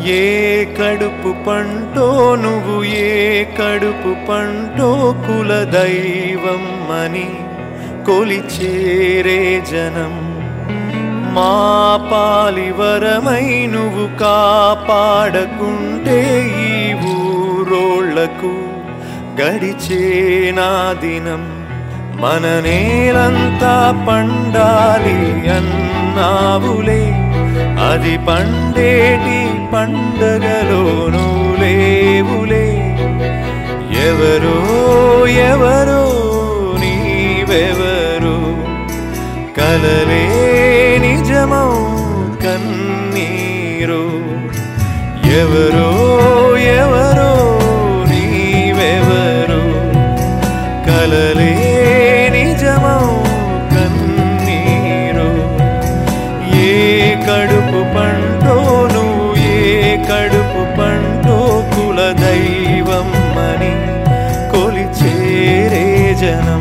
ఏ కడుపు పంటో నువ్వు ఏ కడుపు పంటో కుల దైవం అని కొలిచేరే జనం మా పాలివరమై నువ్వు కాపాడకుంటే ఈ ఊరోళ్లకు గడిచేనా దినం మన నేలంతా పండాలి అన్నావులే అది పండేటి పండగలోనూ లేవులే ఎవరో ఎవరో నీవెవరో కలలే నిజమౌ కన్నీరు ఎవరో ఎవరో నీవెవరో కలలే నిజమౌ కన్నీరు ఏ కడుపు పంటో నువ్వు ఏ కడుపు పంటో కుల దైవం అని కొలిచేరే జనం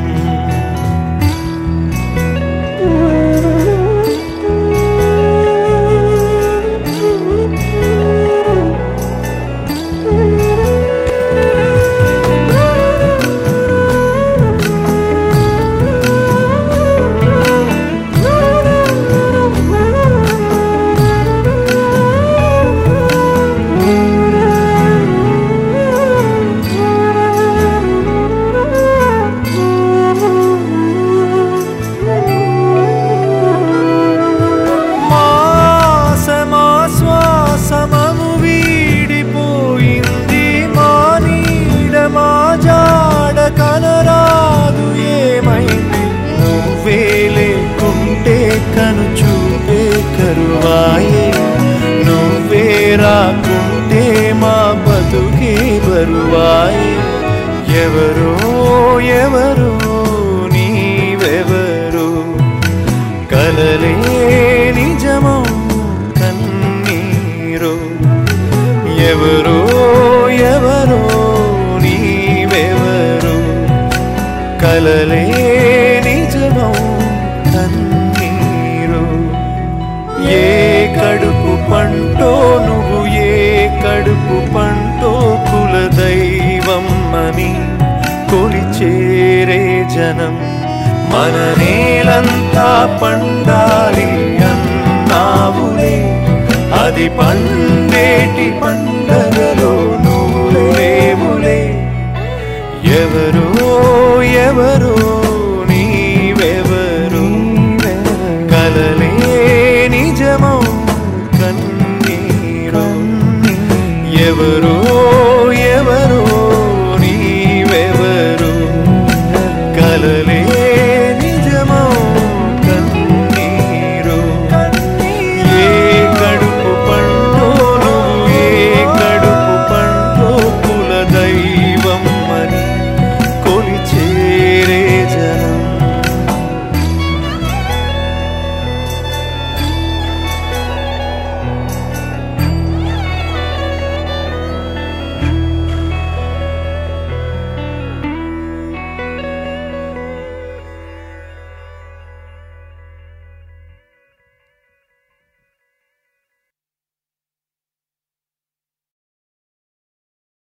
మాసమా శ్వాసమము వీడిపోయింది మా నీడ మా జాడ కనరాదు ఏమైంది నువ్వే లేకుంటే కను చూపే కరువాయే నువ్వే రాకుంటే మా బతుకే బరువాయే ఎవరో ఎవరో నీవెవరో కలలే నిజమో కన్నీరు ఎవరో ఎవరో నీవెవరో కలలే నిజమో కన్నీరు ఏ కడుపు పంటో నువ్వు ఏ కడుపు పంటో కుల దైవం అని కొలిచేరే జనం మన నేలంతా పండాలి అన్నావులే అది పండేటి పండగలో